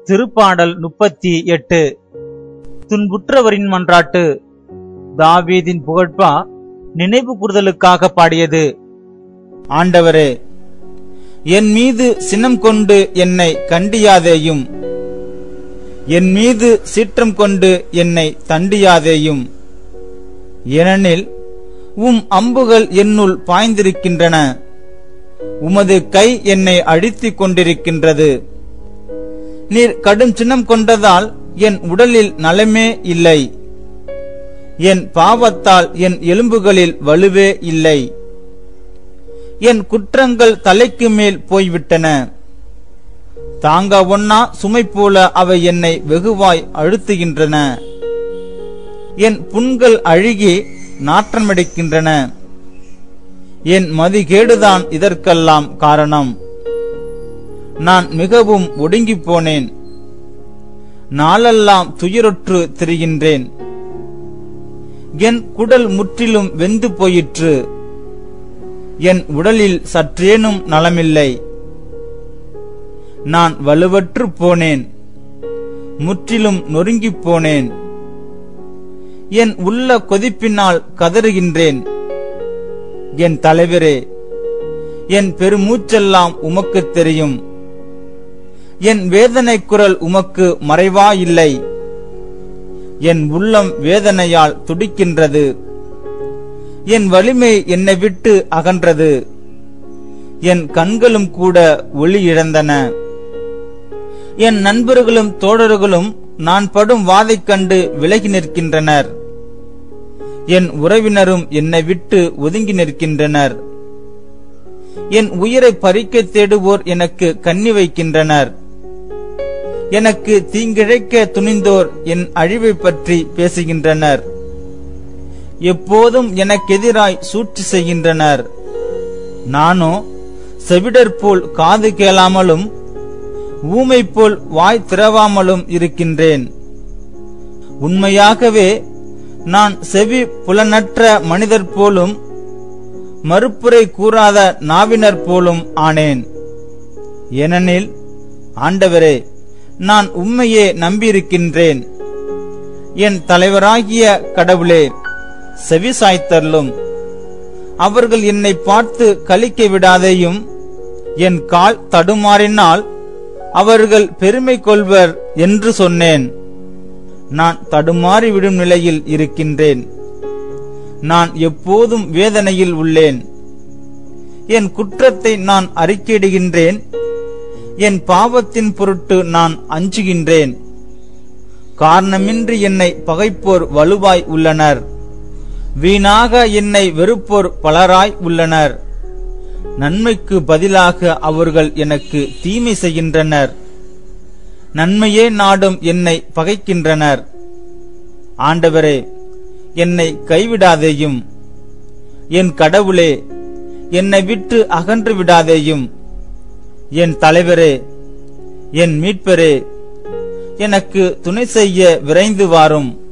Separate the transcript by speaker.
Speaker 1: திருப்பாடல் முப்பத்தி எட்டு துன்புற்றவரின் மன்றாட்டு தாவீதின் புகழ்பா நினைவு கூறுதலுக்காக பாடியது
Speaker 2: ஆண்டவரே என் மீது சினம் கொண்டு என்னை கண்டியாதேயும் என் மீது சீற்றம் கொண்டு என்னை தண்டியாதேயும் ஏனெனில் உம் அம்புகள் என்னுள் பாய்ந்திருக்கின்றன உமது கை என்னை அழித்துக் கொண்டிருக்கின்றது நீர் கடும் சின்னம் கொண்டதால் என் உடலில் நலமே இல்லை என் பாவத்தால் என் எலும்புகளில் வலுவே இல்லை என் குற்றங்கள் தலைக்கு மேல் போய்விட்டன தாங்க ஒன்னா சுமை போல அவை என்னை வெகுவாய் அழுத்துகின்றன என் புண்கள் அழுகி நாற்றமடிக்கின்றன என் மதிகேடுதான் இதற்கெல்லாம் காரணம் நான் மிகவும் ஒடுங்கிப் போனேன் நாளெல்லாம் துயருற்று திரிகின்றேன் என் குடல் முற்றிலும் வெந்து போயிற்று என் உடலில் சற்றேனும் நலமில்லை நான் வலுவற்று போனேன் முற்றிலும் நொறுங்கிப் போனேன் என் உள்ள கொதிப்பினால் கதறுகின்றேன் என் தலைவரே என் பெருமூச்செல்லாம் உமக்கு தெரியும் என் வேதனை குரல் உமக்கு மறைவா இல்லை என் உள்ளம் வேதனையால் துடிக்கின்றது என் வலிமை என்னை விட்டு அகன்றது என் கண்களும் கூட ஒளி இழந்தன என் நண்பர்களும் தோழர்களும் நான் படும் வாதைக் கண்டு விலகி நிற்கின்றனர் என் உறவினரும் என்னை விட்டு ஒதுங்கி நிற்கின்றனர் என் உயிரை பறிக்க தேடுவோர் எனக்கு கண்ணி வைக்கின்றனர் எனக்கு தீங்கிழைக்க துணிந்தோர் என் அழிவை பற்றி பேசுகின்றனர் எப்போதும் எனக்கெதிராய் சூழ்ச்சி செய்கின்றனர் நானோ செவிடர் போல் காது கேளாமலும் ஊமை போல் வாய் திறவாமலும் இருக்கின்றேன் உண்மையாகவே நான் செவி புலனற்ற மனிதர் போலும் மறுப்புரை கூறாத நாவினர் போலும் ஆனேன் ஏனெனில் ஆண்டவரே நான் உண்மையே நம்பியிருக்கின்றேன் என் தலைவராகிய கடவுளே செவி சாய்த்தருளும் அவர்கள் என்னை பார்த்து கலிக்க விடாதேயும் என் கால் தடுமாறினால் அவர்கள் பெருமை கொள்வர் என்று சொன்னேன் நான் தடுமாறி விடும் நிலையில் இருக்கின்றேன் நான் எப்போதும் வேதனையில் உள்ளேன் என் குற்றத்தை நான் அறிக்கையிடுகின்றேன் என் பாவத்தின் பொருட்டு நான் அஞ்சுகின்றேன் காரணமின்றி என்னை பகைப்போர் வலுவாய் உள்ளனர் வீணாக என்னை வெறுப்போர் பலராய் உள்ளனர் நன்மைக்கு பதிலாக அவர்கள் எனக்கு தீமை செய்கின்றனர் நன்மையே நாடும் என்னை பகைக்கின்றனர் ஆண்டவரே என்னை கைவிடாதேயும் என் கடவுளே என்னை விட்டு அகன்று விடாதேயும் என் தலைவரே என் மீட்பரே எனக்கு துணை செய்ய விரைந்து வாரும்